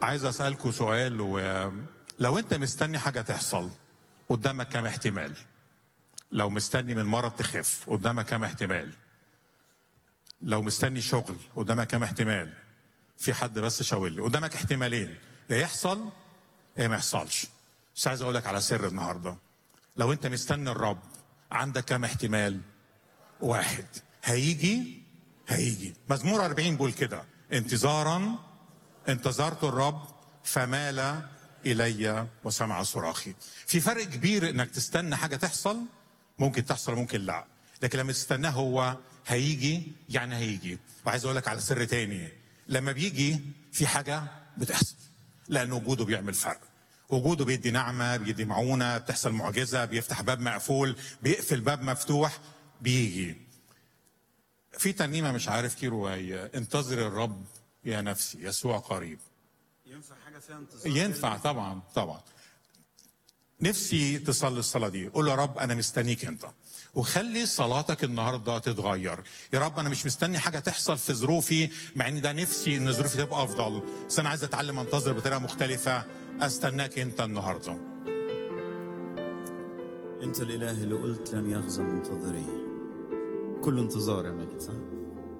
عايز اسالكوا سؤال ولو انت مستني حاجه تحصل قدامك كام احتمال لو مستني من مرض تخف قدامك كام احتمال لو مستني شغل قدامك كام احتمال في حد بس شاور لي قدامك احتمالين يا يحصل يا ما يحصلش بس عايز اقول لك على سر النهارده لو انت مستني الرب عندك كام احتمال واحد هيجي هيجي مزمور 40 بيقول كده انتظارا انتظرت الرب فمال الي وسمع صراخي في فرق كبير انك تستنى حاجه تحصل ممكن تحصل ممكن لا لكن لما تستناه هو هيجي يعني هيجي وعايز اقول لك على سر تاني لما بيجي في حاجه بتحصل لان وجوده بيعمل فرق وجوده بيدي نعمه بيدي معونه بتحصل معجزه بيفتح باب مقفول بيقفل باب مفتوح بيجي في ترنيمه مش عارف كيلو هي انتظر الرب يا نفسي يسوع قريب ينفع حاجه فيها انتظار ينفع طبعا طبعا نفسي تصلي الصلاه دي قول يا رب انا مستنيك انت وخلي صلاتك النهارده تتغير يا رب انا مش مستني حاجه تحصل في ظروفي مع ان ده نفسي ان ظروفي تبقى افضل بس انا عايز اتعلم انتظر بطريقه مختلفه استناك انت النهارده انت الاله اللي قلت لن يخزى منتظري كل انتظار يا ماجد صح